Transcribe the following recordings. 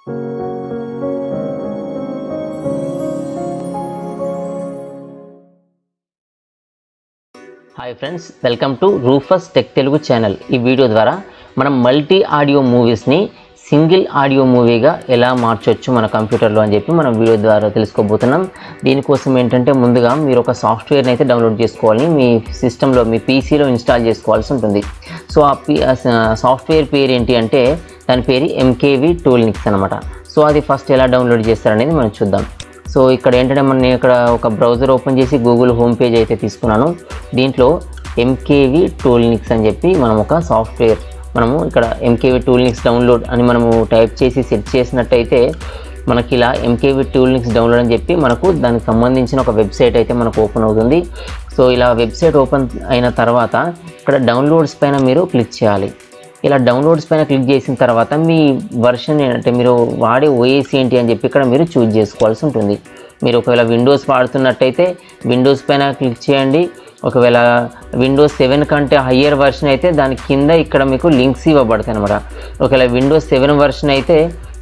hi friends welcome to Rufus tech Telugu channel ఈ video ద్వారా మనం మల్టీ ఆడియో మూవీస్ని సింగిల్ ఆడియో మూవీగా ఎలా మార్చొచ్చు మన కంప్యూటర్లో అని చెప్పి మనం వీడియో ద్వారా తెలుసుకోబోతున్నాం దీనికోసం ఏంటంటే ముందుగా మీరు ఒక సాఫ్ట్వేర్ని అయితే డౌన్లోడ్ చేసుకోవాలి మీ సిస్టంలో మీ పీసీలో ఇన్స్టాల్ చేసుకోవాల్సి ఉంటుంది సో ఆ పీ ఆ సాఫ్ట్వేర్ పేరు ఏంటి అంటే దాని పేరు ఎంకేవి టూల్నిక్స్ అనమాట సో అది ఫస్ట్ ఎలా డౌన్లోడ్ చేస్తారనేది మనం చూద్దాం సో ఇక్కడ ఏంటంటే మనం నేను ఇక్కడ ఒక బ్రౌజర్ ఓపెన్ చేసి గూగుల్ హోమ్ పేజ్ అయితే తీసుకున్నాను దీంట్లో ఎంకేవి టూల్నిక్స్ అని చెప్పి మనం ఒక సాఫ్ట్వేర్ మనము ఇక్కడ ఎంకేవి టూల్నిక్స్ డౌన్లోడ్ అని మనము టైప్ చేసి సెట్ చేసినట్టయితే మనకి ఇలా ఎంకేవి టూల్నిక్స్ డౌన్లోడ్ అని చెప్పి మనకు దానికి సంబంధించిన ఒక వెబ్సైట్ అయితే మనకు ఓపెన్ అవుతుంది సో ఇలా వెబ్సైట్ ఓపెన్ అయిన తర్వాత ఇక్కడ డౌన్లోడ్స్ పైన మీరు క్లిక్ చేయాలి ఇలా డౌన్లోడ్స్ పైన క్లిక్ చేసిన తర్వాత మీ వర్షన్ ఏంటంటే మీరు వాడే ఓఎస్ ఏంటి అని చెప్పి ఇక్కడ మీరు చూజ్ చేసుకోవాల్సి ఉంటుంది మీరు ఒకవేళ విండోస్ వాడుతున్నట్టయితే విండోస్ పైన క్లిక్ చేయండి ఒకవేళ విండోస్ సెవెన్ కంటే హయ్యర్ వర్షన్ అయితే దాని కింద ఇక్కడ మీకు లింక్స్ ఇవ్వబడతాయి అనమాట ఒకవేళ విండోస్ సెవెన్ వర్షన్ అయితే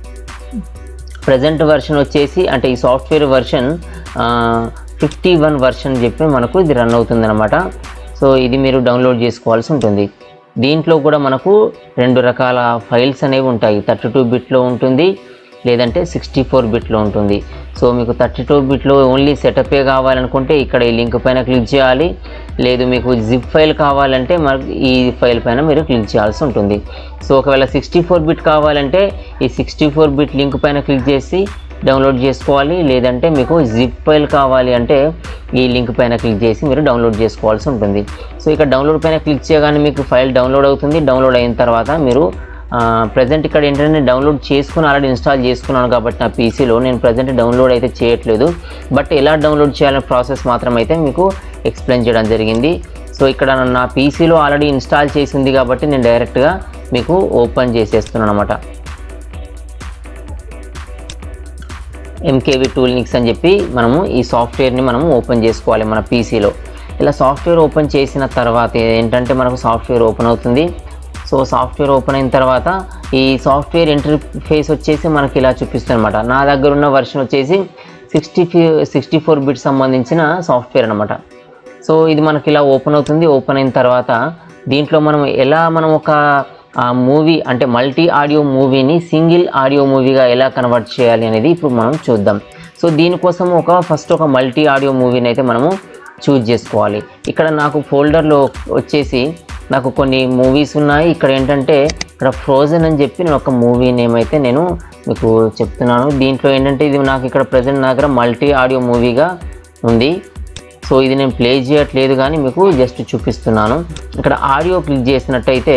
ప్రజెంట్ వర్షన్ వచ్చేసి అంటే ఈ software version fifty one version చెప్పి మనకు ఇది రన్ అవుతుందన్నమాట సో ఇది మీరు డౌన్లోడ్ చేసుకోవాల్సి ఉంటుంది దీంట్లో కూడా మనకు రెండు రకాల ఫైల్స్ అనేవి ఉంటాయి థర్టీ టూ బిట్లో ఉంటుంది లేదంటే సిక్స్టీ ఫోర్ బిట్లో ఉంటుంది సో మీకు థర్టీ టూ బిట్లో ఓన్లీ సెటపే కావాలనుకుంటే ఇక్కడ ఈ లింక్ పైన క్లిక్ చేయాలి లేదు మీకు జిప్ ఫైల్ కావాలంటే మనకి ఈ ఫైల్ పైన మీరు క్లిక్ చేయాల్సి ఉంటుంది సో ఒకవేళ సిక్స్టీ ఫోర్ బిట్ కావాలంటే ఈ సిక్స్టీ ఫోర్ బిట్ లింక్ పైన క్లిక్ చేసి డౌన్లోడ్ చేసుకోవాలి లేదంటే మీకు జిప్ ఫైల్ కావాలి అంటే ఈ లింక్ పైన క్లిక్ చేసి మీరు డౌన్లోడ్ చేసుకోవాల్సి ఉంటుంది సో ఇక్కడ డౌన్లోడ్ పైన క్లిక్ చేయగానే మీకు ఫైల్ డౌన్లోడ్ అవుతుంది డౌన్లోడ్ అయిన తర్వాత మీరు ప్రజెంట్ ఇక్కడ ఏంటంటే డౌన్లోడ్ చేసుకుని ఆల్రెడీ ఇన్స్టాల్ చేసుకున్నాను కాబట్టి నా పీసీలో నేను ప్రజెంట్ డౌన్లోడ్ అయితే చేయట్లేదు బట్ ఎలా డౌన్లోడ్ చేయాలనే ప్రాసెస్ మాత్రం అయితే మీకు ఎక్స్ప్లెయిన్ చేయడం జరిగింది సో ఇక్కడ నా పీసీలో ఆల్రెడీ ఇన్స్టాల్ చేసింది కాబట్టి నేను డైరెక్ట్గా మీకు ఓపెన్ చేసేస్తున్నాను అనమాట ఎంకేవి టూల్నిక్స్ అని చెప్పి మనము ఈ సాఫ్ట్వేర్ని మనము ఓపెన్ చేసుకోవాలి మన పీసీలో ఇలా సాఫ్ట్వేర్ ఓపెన్ చేసిన తర్వాత ఏంటంటే మనకు సాఫ్ట్వేర్ ఓపెన్ అవుతుంది సో సాఫ్ట్వేర్ ఓపెన్ అయిన తర్వాత ఈ సాఫ్ట్వేర్ ఇంటర్ఫేస్ వచ్చేసి మనకి ఇలా చూపిస్తుంది అనమాట నా దగ్గర ఉన్న వర్షన్ వచ్చేసి సిక్స్టీ సిక్స్టీ ఫోర్ బిట్ సంబంధించిన సాఫ్ట్వేర్ అనమాట సో ఇది మనకి ఇలా ఓపెన్ అవుతుంది ఓపెన్ అయిన తర్వాత దీంట్లో మనం ఎలా మనం ఒక మూవీ అంటే మల్టీ ఆడియో మూవీని సింగిల్ ఆడియో మూవీగా ఎలా కన్వర్ట్ చేయాలి అనేది ఇప్పుడు మనం చూద్దాం సో దీనికోసం ఒక ఫస్ట్ ఒక మల్టీ ఆడియో మూవీని అయితే మనము చూజ్ చేసుకోవాలి ఇక్కడ నాకు ఫోల్డర్లో వచ్చేసి నాకు కొన్ని మూవీస్ ఉన్నాయి ఇక్కడ ఏంటంటే ఇక్కడ ఫ్రోజన్ అని చెప్పి నేను ఒక మూవీ నేమ్ అయితే నేను మీకు చెప్తున్నాను దీంట్లో ఏంటంటే ఇది నాకు ఇక్కడ ప్రజెంట్ నా దగ్గర మల్టీ ఆడియో మూవీగా ఉంది సో ఇది నేను ప్లే చేయట్లేదు కానీ మీకు జస్ట్ చూపిస్తున్నాను ఇక్కడ ఆడియో క్లిక్ చేసినట్టయితే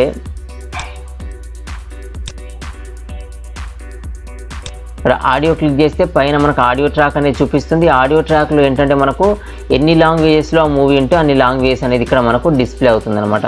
ఇక్కడ ఆడియో క్లిక్ చేస్తే పైన మనకు ఆడియో ట్రాక్ అనేది చూపిస్తుంది ఆడియో ట్రాక్లో ఏంటంటే మనకు ఎన్ని లాంగ్వేజెస్లో ఆ మూవీ ఉంటే అన్ని లాంగ్వేజెస్ అనేది ఇక్కడ మనకు డిస్ప్లే అవుతుంది అనమాట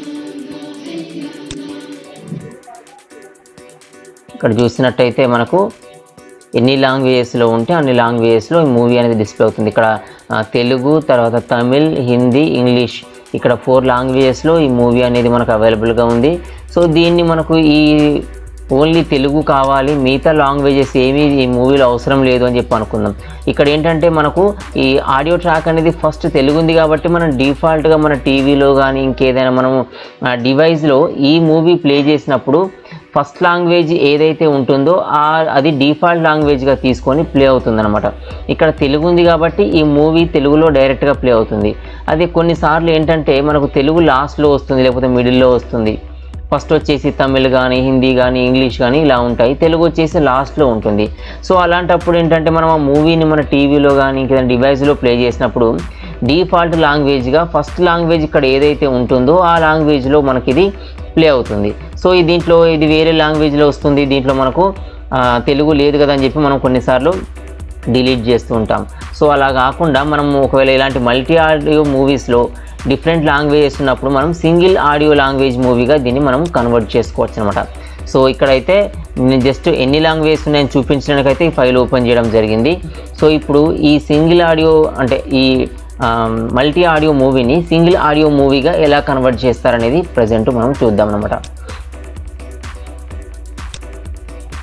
ఇక్కడ చూసినట్టయితే మనకు ఎన్ని లాంగ్వేజెస్లో ఉంటే అన్ని లాంగ్వేజెస్లో ఈ మూవీ అనేది డిస్ప్లే అవుతుంది ఇక్కడ తెలుగు తర్వాత తమిళ్ హిందీ ఇంగ్లీష్ ఇక్కడ ఫోర్ లాంగ్వేజెస్లో ఈ మూవీ అనేది మనకు అవైలబుల్గా ఉంది సో దీన్ని మనకు ఈ ఓన్లీ తెలుగు కావాలి మిగతా లాంగ్వేజెస్ ఏమీ ఈ మూవీలో అవసరం లేదు అని చెప్పి అనుకుందాం ఇక్కడ ఏంటంటే మనకు ఈ ఆడియో ట్రాక్ అనేది ఫస్ట్ తెలుగు ఉంది కాబట్టి మనం డిఫాల్ట్గా మన టీవీలో కానీ ఇంకేదైనా మనము డివైస్లో ఈ మూవీ ప్లే చేసినప్పుడు ఫస్ట్ లాంగ్వేజ్ ఏదైతే ఉంటుందో ఆ అది డిఫాల్ట్ లాంగ్వేజ్గా తీసుకొని ప్లే అవుతుంది అనమాట ఇక్కడ తెలుగు ఉంది కాబట్టి ఈ మూవీ తెలుగులో డైరెక్ట్గా ప్లే అవుతుంది అది కొన్నిసార్లు ఏంటంటే మనకు తెలుగు లాస్ట్లో వస్తుంది లేకపోతే మిడిల్లో వస్తుంది ఫస్ట్ వచ్చేసి తమిళ్ కానీ హిందీ కానీ ఇంగ్లీష్ కానీ ఇలా ఉంటాయి తెలుగు వచ్చేసి లాస్ట్లో ఉంటుంది సో అలాంటప్పుడు ఏంటంటే మనం ఆ మూవీని మన టీవీలో కానీ ఇంకేదైనా డివైస్లో ప్లే చేసినప్పుడు డిఫాల్ట్ లాంగ్వేజ్గా ఫస్ట్ లాంగ్వేజ్ ఇక్కడ ఏదైతే ఉంటుందో ఆ లాంగ్వేజ్లో మనకి ఇది ప్లే అవుతుంది సో ఈ దీంట్లో ఇది వేరే లాంగ్వేజ్లో వస్తుంది దీంట్లో మనకు తెలుగు లేదు కదా అని చెప్పి మనం కొన్నిసార్లు డిలీట్ చేస్తూ ఉంటాం సో అలా కాకుండా మనం ఒకవేళ ఇలాంటి మల్టీ ఆడియో మూవీస్లో డిఫరెంట్ లాంగ్వేజెస్ ఉన్నప్పుడు మనం సింగిల్ ఆడియో లాంగ్వేజ్ మూవీగా దీన్ని మనం కన్వర్ట్ చేసుకోవచ్చు అనమాట సో ఇక్కడైతే నేను జస్ట్ ఎన్ని లాంగ్వేజెస్ ఉన్నాయని చూపించడానికైతే ఈ ఫైల్ ఓపెన్ చేయడం జరిగింది సో ఇప్పుడు ఈ సింగిల్ ఆడియో అంటే ఈ మల్టీ ఆడియో మూవీని సింగిల్ ఆడియో మూవీగా ఎలా కన్వర్ట్ చేస్తారనేది ప్రజెంట్ మనం చూద్దాం అనమాట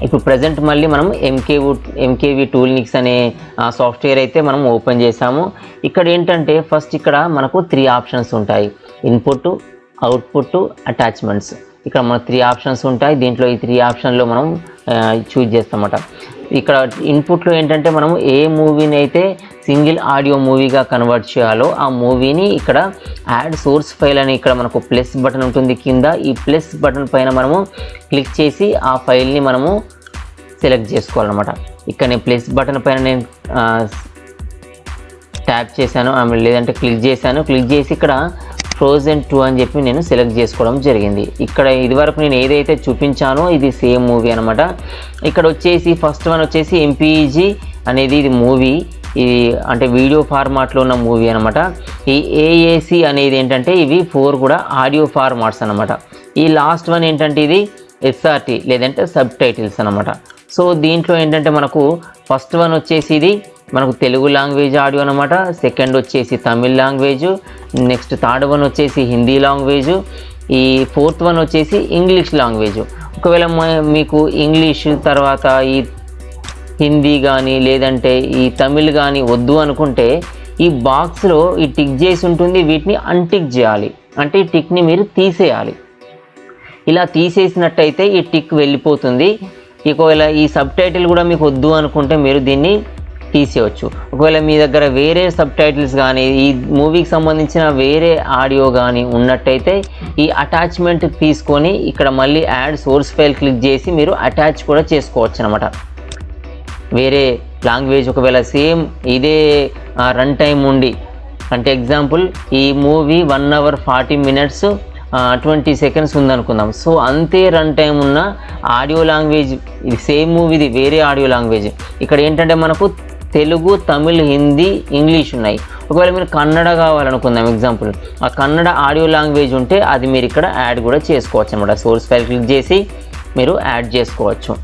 ఇప్పుడు ప్రజెంట్ మళ్ళీ మనం ఎంకే ఎంకేవి టూల్నిక్స్ అనే సాఫ్ట్వేర్ అయితే మనం ఓపెన్ చేసాము ఇక్కడ ఏంటంటే ఫస్ట్ ఇక్కడ మనకు త్రీ ఆప్షన్స్ ఉంటాయి ఇన్పుట్ అవుట్పుట్ అటాచ్మెంట్స్ ఇక్కడ మనకు త్రీ ఆప్షన్స్ ఉంటాయి దీంట్లో ఈ త్రీ ఆప్షన్లో మనం చూజ్ చేస్తామట ఇక్కడ ఇన్పుట్లో ఏంటంటే మనం ఏ మూవీని అయితే సింగిల్ ఆడియో మూవీగా కన్వర్ట్ చేయాలో ఆ మూవీని ఇక్కడ యాడ్ సోర్స్ ఫైల్ అని ఇక్కడ మనకు ప్లస్ బటన్ ఉంటుంది కింద ఈ ప్లస్ బటన్ పైన మనము క్లిక్ చేసి ఆ ఫైల్ని మనము సెలెక్ట్ చేసుకోవాలన్నమాట ఇక్కడ నేను ప్లస్ బటన్ పైన నేను ట్యాప్ చేశాను ఆమె లేదంటే క్లిక్ చేశాను క్లిక్ చేసి ఇక్కడ ఫ్రోజన్ టూ అని చెప్పి నేను సెలెక్ట్ చేసుకోవడం జరిగింది ఇక్కడ ఇదివరకు నేను ఏదైతే చూపించానో ఇది సేమ్ మూవీ అనమాట ఇక్కడ వచ్చేసి ఫస్ట్ వన్ వచ్చేసి ఎంపీజీ అనేది ఇది మూవీ ఇది అంటే వీడియో ఫార్మాట్లో ఉన్న మూవీ అనమాట ఈ ఏఏసి అనేది ఏంటంటే ఇవి ఫోర్ కూడా ఆడియో ఫార్మాట్స్ అనమాట ఈ లాస్ట్ వన్ ఏంటంటే ఇది ఎస్ఆర్టీ లేదంటే సబ్ టైటిల్స్ అనమాట సో దీంట్లో ఏంటంటే మనకు ఫస్ట్ వన్ వచ్చేసి ఇది మనకు తెలుగు లాంగ్వేజ్ ఆడియో అనమాట సెకండ్ వచ్చేసి Tamil language next third one వచ్చేసి హిందీ లాంగ్వేజ్ ఈ ఫోర్త్ వన్ వచ్చేసి ఇంగ్లీష్ లాంగ్వేజ్ ఒకవేళ మ- మీకు ఇంగ్లీష్ తర్వాత ఈ హిందీ కానీ లేదంటే ఈ తమిళ్ కానీ వద్దు అనుకుంటే ఈ బాక్స్లో ఈ టిక్ చేసి ఉంటుంది వీటిని అన్టిక్ చేయాలి అంటే ఈ టిక్ని మీరు తీసేయాలి ఇలా తీసేసినట్టయితే ఈ టిక్ వెళ్ళిపోతుంది ఒకవేళ ఈ సబ్ టైటిల్ కూడా మీకు వద్దు అనుకుంటే మీరు దీన్ని తీసేయచ్చు ఒకవేళ మీ దగ్గర వేరే సబ్ టైటిల్స్ కానీ ఈ మూవీకి సంబంధించిన వేరే ఆడియో కానీ ఉన్నట్టయితే ఈ అటాచ్మెంట్ తీసుకొని ఇక్కడ మళ్ళీ యాడ్ సోర్స్ ఫైల్ క్లిక్ చేసి మీరు అటాచ్ కూడా చేసుకోవచ్చు అనమాట వేరే లాంగ్వేజ్ ఒకవేళ సేమ్ ఇదే రన్ టైం ఉండి అంటే ఎగ్జాంపుల్ ఈ movie one hour forty minutes twenty seconds ఉందనుకుందాం సో అంతే రన్ టైం ఉన్న ఆడియో లాంగ్వేజ్ ఇది సేమ్ మూవీది వేరే ఆడియో లాంగ్వేజ్ ఇక్కడ ఏంటంటే మనకు తెలుగు తమిళ్ హిందీ ఇంగ్లీష్ ఉన్నాయి ఒకవేళ మీరు కన్నడ కావాలనుకుందాం ఎగ్జాంపుల్ ఆ కన్నడ ఆడియో లాంగ్వేజ్ ఉంటే అది మీరు ఇక్కడ యాడ్ కూడా చేసుకోవచ్చు అనమాట సోర్స్ ఫైల్ క్లిక్ చేసి మీరు యాడ్ చేసుకోవచ్చు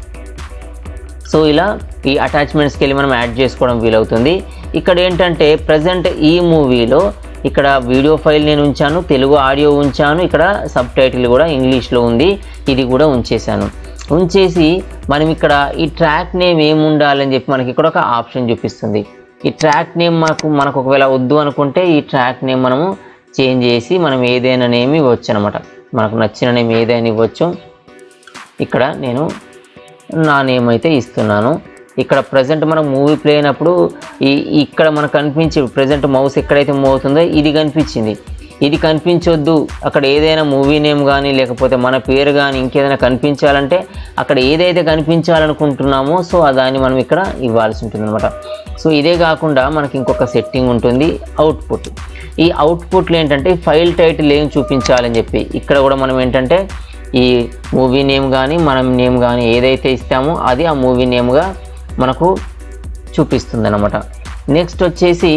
సో ఇలా ఈ అటాచ్మెంట్స్కి వెళ్ళి మనం యాడ్ చేసుకోవడం వీలవుతుంది ఇక్కడ ఏంటంటే ప్రజెంట్ ఈ మూవీలో ఇక్కడ వీడియో ఫైల్ నేను ఉంచాను తెలుగు ఆడియో ఉంచాను ఇక్కడ సబ్ టైటిల్ కూడా ఇంగ్లీష్లో ఉంది ఇది కూడా ఉంచేసాను ఉంచేసి మనం ఇక్కడ ఈ ట్రాక్ నేమ్ ఏమి ఉండాలని చెప్పి మనకి ఇక్కడ ఒక ఆప్షన్ చూపిస్తుంది ఈ ట్రాక్ నేమ్ మనకు మనకు ఒకవేళ వద్దు అనుకుంటే ఈ ట్రాక్ నేమ్ మనము చేంజ్ చేసి మనం ఏదైనా నేమ్ ఇవ్వచ్చు అనమాట మనకు నచ్చిన నేమ్ ఏదైనా ఇవ్వచ్చు ఇక్కడ నేను నా నేమ్ అయితే ఇస్తున్నాను ఇక్కడ ప్రజెంట్ మనం మూవీ ప్లే అయినప్పుడు ఈ ఇక్కడ మనకు కనిపించే ప్రజెంట్ మౌస్ ఎక్కడైతే మూవ్ అవుతుందో ఇది కనిపించింది ఇది కనిపించొద్దు అక్కడ ఏదైనా మూవీ నేమ్ కానీ లేకపోతే మన పేరు కానీ ఇంకేదైనా కనిపించాలంటే అక్కడ ఏదైతే కనిపించాలనుకుంటున్నామో సో ఆ దాన్ని మనం ఇక్కడ ఇవ్వాల్సి ఉంటుంది అనమాట సో ఇదే కాకుండా మనకి ఇంకొక సెట్టింగ్ ఉంటుంది అవుట్పుట్ ఈ అవుట్పుట్లో ఏంటంటే ఫైల్ టైటిల్ ఏం చూపించాలని చెప్పి ఇక్కడ కూడా మనం ఏంటంటే ఈ మూవీ నేమ్ కానీ మనం నేమ్ కానీ ఏదైతే ఇస్తామో అది ఆ మూవీ నేమ్గా మనకు చూపిస్తుంది అనమాట నెక్స్ట్ వచ్చేసి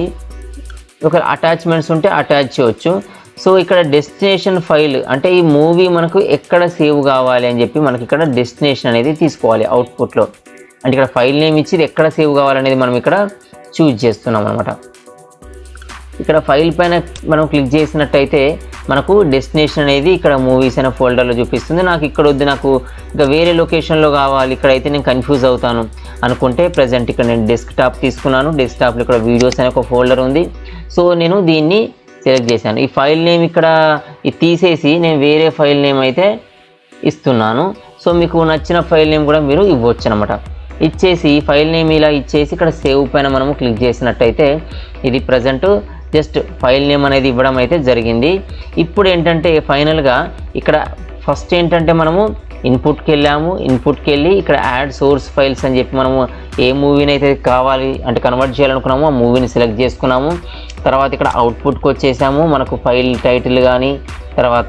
ఒక అటాచ్మెంట్స్ ఉంటే అటాచ్ చేయవచ్చు సో ఇక్కడ డెస్టినేషన్ ఫైల్ అంటే ఈ మూవీ మనకు ఎక్కడ సేవ్ కావాలి అని చెప్పి మనకి ఇక్కడ డెస్టినేషన్ అనేది తీసుకోవాలి అవుట్పుట్లో అంటే ఇక్కడ ఫైల్ నేమ్ ఇచ్చి ఇది ఎక్కడ సేవ్ కావాలనేది మనం ఇక్కడ చూజ్ చేస్తున్నాం అనమాట ఇక్కడ ఫైల్ పైన మనం క్లిక్ చేసినట్టయితే మనకు డెస్టినేషన్ అనేది ఇక్కడ మూవీస్ అనే ఫోల్డర్లో చూపిస్తుంది నాకు ఇక్కడ వద్దు నాకు ఇంకా వేరే లొకేషన్లో కావాలి ఇక్కడైతే నేను కన్ఫ్యూజ్ అవుతాను అనుకుంటే ప్రజెంట్ ఇక్కడ నేను డెస్క్టాప్ తీసుకున్నాను డెస్క్టాప్లో ఇక్కడ వీడియోస్ అనే ఒక ఫోల్డర్ ఉంది సో నేను దీన్ని సెలెక్ట్ చేశాను ఈ ఫైల్ నేమ్ ఇక్కడ ఇది తీసేసి నేను వేరే ఫైల్ నేమ్ అయితే ఇస్తున్నాను సో మీకు నచ్చిన ఫైల్ నేమ్ కూడా మీరు ఇవ్వచ్చు అనమాట ఇచ్చేసి ఫైల్ నేమ్ ఇలా ఇచ్చేసి ఇక్కడ సేవ్ పైన మనము క్లిక్ చేసినట్టయితే ఇది ప్రజెంట్ జస్ట్ ఫైల్ నేమ్ అనేది ఇవ్వడం అయితే జరిగింది ఇప్పుడు ఏంటంటే ఫైనల్గా ఇక్కడ ఫస్ట్ ఏంటంటే మనము ఇన్పుట్కి వెళ్ళాము ఇన్పుట్కి వెళ్ళి ఇక్కడ యాడ్ సోర్స్ ఫైల్స్ అని చెప్పి మనము ఏ మూవీని అయితే కావాలి అంటే కన్వర్ట్ చేయాలనుకున్నామో ఆ మూవీని సెలెక్ట్ చేసుకున్నాము తర్వాత ఇక్కడ అవుట్పుట్కి వచ్చేసాము మనకు ఫైల్ టైటిల్ కానీ తర్వాత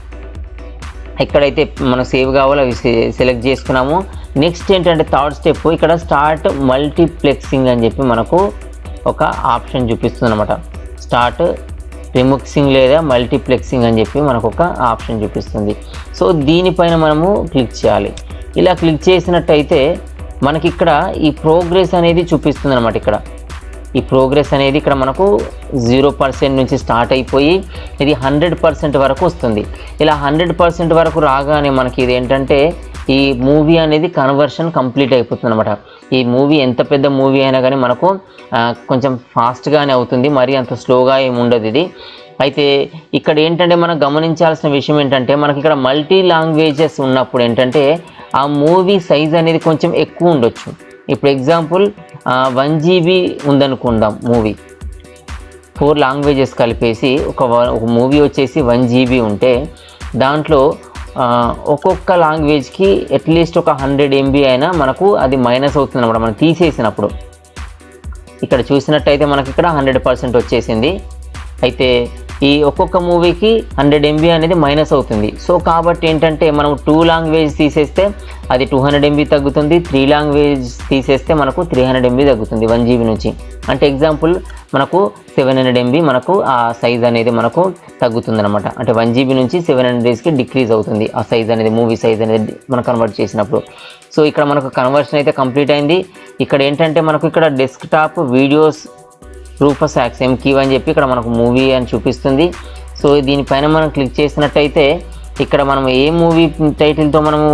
ఎక్కడైతే మనం సేవ్ కావాలో అవి సె- సెలెక్ట్ చేసుకున్నాము నెక్స్ట్ ఏంటంటే థర్డ్ స్టెప్ ఇక్కడ స్టార్ట్ మల్టీప్లెక్సింగ్ అని చెప్పి మనకు ఒక ఆప్షన్ చూపిస్తుంది అనమాట స్టార్ట్ రిమిక్సింగ్ లేదా మల్టీప్లెక్సింగ్ అని చెప్పి మనకు ఒక ఆప్షన్ చూపిస్తుంది సో దీనిపైన మనము క్లిక్ చేయాలి ఇలా క్లిక్ చేసినట్టయితే మనకి ఇక్కడ ఈ ప్రోగ్రెస్ అనేది చూపిస్తుంది అనమాట ఇక్కడ ఈ ప్రోగ్రెస్ అనేది ఇక్కడ మనకు జీరో పర్సెంట్ నుంచి స్టార్ట్ అయిపోయి ఇది హండ్రెడ్ పర్సెంట్ వరకు వస్తుంది ఇలా హండ్రెడ్ పర్సెంట్ వరకు రాగానే మనకి ఇది ఏంటంటే ఈ మూవీ అనేది కన్వర్షన్ కంప్లీట్ అయిపోతుంది అనమాట ఈ మూవీ ఎంత పెద్ద మూవీ అయినా కానీ మనకు ఆ, కొంచెం ఫాస్ట్గానే అవుతుంది మరి అంత స్లోగా ఏమి ఉండదు ఇది అయితే ఇక్కడ ఏంటంటే మనం గమనించాల్సిన విషయం ఏంటంటే మనకి ఇక్కడ మల్టీ లాంగ్వేజెస్ ఉన్నప్పుడు ఏంటంటే ఆ మూవీ సైజ్ అనేది కొంచెం ఎక్కువ ఉండొచ్చు ఇప్పుడు ఎగ్జాంపుల్ వన్ జీబీ ఉందనుకుందాం మూవీ ఫోర్ లాంగ్వేజెస్ కలిపేసి ఒక వ- ఒక మూవీ వచ్చేసి వన్ జీబీ ఉంటే దాంట్లో ఆ, ఒక్కొక్క లాంగ్వేజ్కి అట్లీస్ట్ ఒక హండ్రెడ్ ఎంబీ అయినా మనకు అది మైనస్ అవుతుంది అనమాట మనం తీసేసినప్పుడు ఇక్కడ చూసినట్టయితే మనకి ఇక్కడ హండ్రెడ్ పర్సెంట్ వచ్చేసింది అయితే ఈ ఒక్కొక్క మూవీకి హండ్రెడ్ ఎంబీ అనేది మైనస్ అవుతుంది సో కాబట్టి ఏంటంటే మనం టూ లాంగ్వేజ్ తీసేస్తే అది టూ హండ్రెడ్ ఎంబీ తగ్గుతుంది త్రీ లాంగ్వేజ్ తీసేస్తే మనకు త్రీ హండ్రెడ్ ఎంబీ తగ్గుతుంది వన్ జీబీ నుంచి అంటే ఎగ్జాంపుల్ మనకు సెవెన్ హండ్రెడ్ ఎంబీ మనకు ఆ సైజ్ అనేది మనకు తగ్గుతుంది అనమాట అంటే వన్ జీబీ నుంచి సెవెన్ హండ్రెడ్స్కి డిక్రీజ్ అవుతుంది ఆ సైజ్ అనేది మూవీ సైజ్ అనేది మనం కన్వర్ట్ చేసినప్పుడు సో ఇక్కడ మనకు కన్వర్షన్ అయితే కంప్లీట్ అయింది ఇక్కడ ఏంటంటే మనకు ఇక్కడ డెస్క్టాప్ వీడియోస్ రూపస్ యాక్స్ ఎం కీవ్ అని చెప్పి ఇక్కడ మనకు మూవీ అని చూపిస్తుంది సో దీనిపైన మనం క్లిక్ చేసినట్టయితే ఇక్కడ మనం ఏ మూవీ టైటిల్తో మనము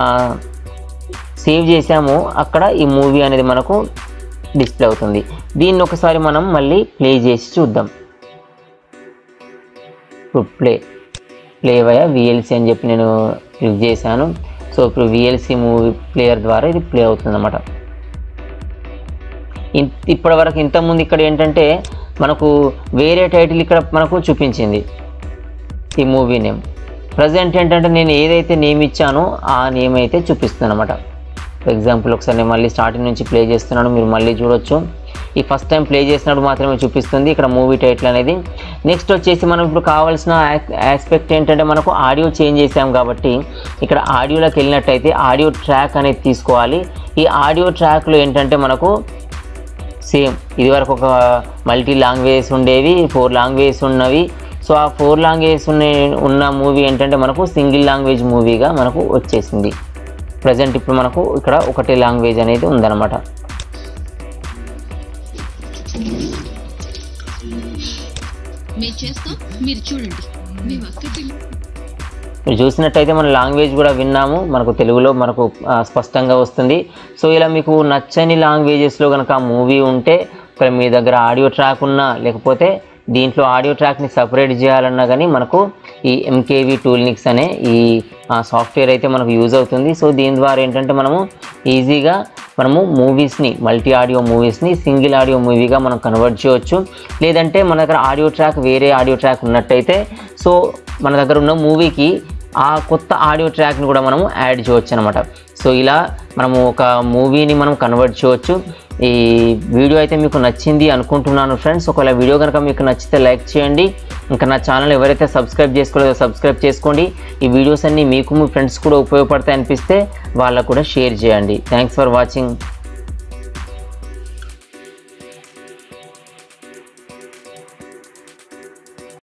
సేవ్ చేసామో అక్కడ ఈ మూవీ అనేది మనకు డిస్ప్లే అవుతుంది దీన్ని ఒకసారి మనం మళ్ళీ ప్లే చేసి చూద్దాం ఇప్పుడు ప్లే ప్లే వయ విఎల్సి అని చెప్పి నేను క్లిక్ చేశాను సో ఇప్పుడు విఎల్సి మూవీ ప్లేయర్ ద్వారా ఇది ప్లే అవుతుంది అన్నమాట ఇప్పటి వరకు ఇంతకుముందు ఇక్కడ ఏంటంటే మనకు వేరే టైటిల్ ఇక్కడ మనకు చూపించింది ఈ మూవీ నేమ్ ప్రజెంట్ ఏంటంటే నేను ఏదైతే నేమ్ ఇచ్చానో ఆ నేమ్ అయితే చూపిస్తుంది అనమాట ఫర్ ఎగ్జాంపుల్ ఒకసారి నేను మళ్ళీ స్టార్టింగ్ నుంచి ప్లే చేస్తున్నాను మీరు మళ్ళీ చూడొచ్చు ఈ ఫస్ట్ టైం ప్లే చేసినప్పుడు మాత్రమే చూపిస్తుంది ఇక్కడ మూవీ టైటిల్ అనేది నెక్స్ట్ వచ్చేసి మనం ఇప్పుడు కావాల్సిన ఆస్పెక్ట్ ఏంటంటే మనకు ఆడియో చేంజ్ చేసాం కాబట్టి ఇక్కడ ఆడియోలోకి వెళ్ళినట్టయితే ఆడియో ట్రాక్ అనేది తీసుకోవాలి ఈ ఆడియో ట్రాక్లో ఏంటంటే మనకు సేమ్ ఇది వరకు ఒక మల్టీ లాంగ్వేజెస్ ఉండేవి ఫోర్ లాంగ్వేజెస్ ఉన్నవి సో ఆ ఫోర్ లాంగ్వేజెస్ ఉన్న ఉన్న మూవీ ఏంటంటే మనకు సింగిల్ లాంగ్వేజ్ మూవీగా మనకు వచ్చేసింది ప్రజెంట్ ఇప్పుడు మనకు ఇక్కడ ఒకటే లాంగ్వేజ్ అనేది ఉందన్నమాట మేము చేస్తాం మీరు చూడండి మేము అక్క చెల్లి మీరు చూసినట్టయితే మన లాంగ్వేజ్ కూడా విన్నాము మనకు తెలుగులో మనకు ఆ, స్పష్టంగా వస్తుంది సో ఇలా మీకు నచ్చని లాంగ్వేజెస్లో కనుక మూవీ ఉంటే ఇక్కడ మీ దగ్గర ఆడియో ట్రాక్ ఉన్నా లేకపోతే దీంట్లో ఆడియో ట్రాక్ని సపరేట్ చేయాలన్నా కానీ మనకు ఈ ఎంకేవి టూల్నిక్స్ అనే ఈ సాఫ్ట్వేర్ అయితే మనకు యూజ్ అవుతుంది సో దీని ద్వారా ఏంటంటే మనము ఈజీగా మనము మూవీస్ని మల్టీ ఆడియో మూవీస్ని సింగిల్ ఆడియో మూవీగా మనం కన్వర్ట్ చేయవచ్చు లేదంటే మన దగ్గర ఆడియో ట్రాక్ వేరే ఆడియో ట్రాక్ ఉన్నట్టయితే సో మన దగ్గర ఉన్న మూవీకి ఆ కొత్త ఆడియో ట్రాక్ని కూడా మనము యాడ్ చేయవచ్చు అనమాట సో ఇలా మనము ఒక మూవీని మనం కన్వర్ట్ చేయవచ్చు ఈ వీడియో అయితే మీకు నచ్చింది అనుకుంటున్నాను ఫ్రెండ్స్ ఒకవేళ వీడియో కనుక మీకు నచ్చితే లైక్ చేయండి ఇంకా నా ఛానల్ ఎవరైతే సబ్స్క్రైబ్ చేసుకోలేదో సబ్స్క్రైబ్ చేసుకోండి ఈ వీడియోస్ అన్నీ మీకు మీ ఫ్రెండ్స్ కూడా ఉపయోగపడతాయి అనిపిస్తే వాళ్ళకు కూడా షేర్ చేయండి థ్యాంక్స్ ఫర్ వాచింగ్